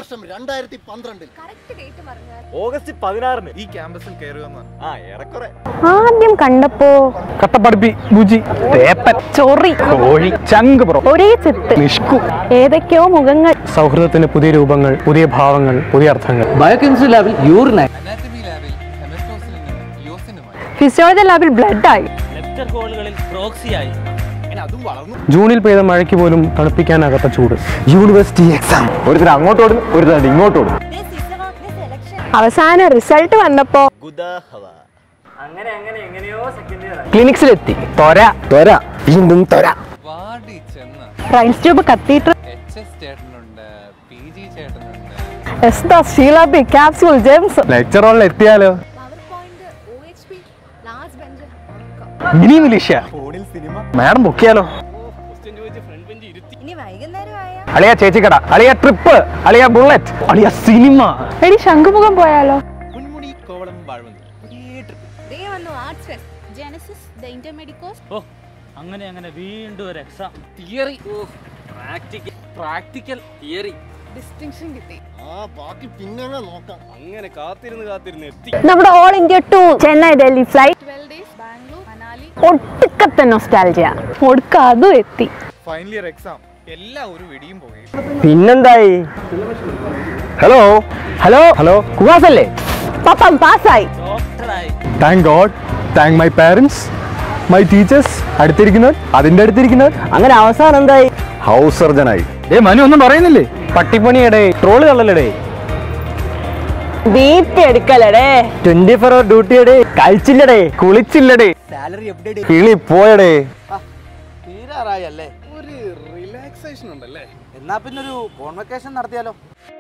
വർഷം രണ്ടായിരത്തി പന്ത്രണ്ടിൽ കറക്റ്റ് ഡേറ്റ് പറഞ്ഞാൽ ഓഗസ്റ്റ് പതിനാറിന് ഈ ക്യാമ്പസിൽ കയറുക ആ ഏറെക്കുറെ ആദ്യം കണ്ടപ്പോ കട്ടപ്പടുപ്പി ബുജി തേപ്പൻ ചൊറി കോഴി ചങ്ക് പുറം ഒരേ ചെത്ത് നിഷ്കു ഏതൊക്കെയോ മുഖങ്ങൾ സൗഹൃദത്തിന് പുതിയ രൂപങ്ങൾ പുതിയ ഭാവങ്ങൾ പുതിയ അർത്ഥങ്ങൾ ബയോകെമിസ്ട്രി ലാബിൽ യൂറിനായി അനാറ്റമി ലാബിൽ ഹെമറ്റോസിലിനും യോസിനുമായി ഫിസിയോളജി ലാബിൽ ബ്ലഡ് ആയി ലെക്ചർ ഹോളുകളിൽ പ്രോക്സിയായി അതും വളർന്നു ജൂണിൽ പെയ്ത മഴയ്ക്ക് പോലും തണുപ്പിക്കാനാകാത്ത ചൂട് യൂണിവേഴ്സിറ്റി എക്സാം ഒരുത്തർ അങ്ങോട്ട് ഓടും ഒരുത്തർ ഇങ്ങോട്ട് ഓടും അവസാന റിസൾട്ട് വന്നപ്പോ ഗുദാഹവ അങ്ങനെ അങ്ങനെ എങ്ങനെയോ സെക്കൻഡ് ഇയർ ക്ലിനിക്സിലെത്തി തൊര തൊര വീണ്ടും തൊര വാടി ചെന്ന് Ryle's tube catheter H S ചേട്ടനുണ്ട് പി ജി ചേട്ടനുണ്ട് എസ്ത ഷീലാബി ക്യാപ്സൂൾ ജെംസ് ലെക്ചർ ഹോളിൽ എത്തിയാലോ power point O H P last bench മിനി മിലിഷ്യ ഫോണിൽ സിനിമ മാഡം ബുക്കിയാലോ ഇനി വൈകുന്നേരം ആയാ അളിയ ചേച്ചിക്കട അളിയ ട്രിപ്പ് അളിയ ബുള്ളറ്റ് അളിയ സിനിമ എടി ശംഖുമുഖം പോയാലോ മുൻമുടി കോവളം വാഴ്വന്തി പുതിയ ട്രിപ്പ് ദേ വന്നു arts fest Genesis the Intermedicos ഓ അങ്ങനെ അങ്ങനെ വീണ്ടും ഒരു exam theory practical practical theory distinction കിട്ടി ആ ബാക്കി പിന്നെ അങ്ങ് നോക്കാം അങ്ങനെ കാത്തിരുന്ന് കാത്തിരുന്ന് എത്തി നമ്മുടെ all India to Chennai Delhi flight twelve days Bangalore Manali ഒട്ടുക്കത്തെ നൊസ്റ്റാൾജിയ ഒടുക്ക അതും എത്തി ഫൈനൽ ഇയർ എക്സാം എല്ലാം ഒരു വെടിയും പോകുകയും പിന്നെന്തായി ഹലോ ഹലോ ഹലോ കുവാസല്ലേ പപ്പം പാസ്സായി ഡോക്ടറായി thank God thank my parents my teachers അടുത്തിരിക്കുന്നവർ അതിന്റെ അടുത്തിരിക്കുന്നവർ അങ്ങനെ അവസാനം എന്തായി ഹൗസ് സർജനായി ഏ മനു ഒന്നും പറയുന്നില്ലേ പട്ടിപ്പണിയടേ ട്രോള് കള്ളലടേ ബീറ്റ് എടുക്കലടേ ട്വന്റി ഫോർ അവർ ഡ്യൂട്ടിയുടെ കഴിച്ചില്ലടേ കുളിച്ചില്ലടേ സാലറി എവിടെ കിളി പോയടേ തീരാറായല്ലേ ഒരു റിലാക്സേഷൻ ഉണ്ടല്ലേ എന്നാ പിന്നെ ഒരു കോൺവെക്കേഷൻ നടത്തിയാലോ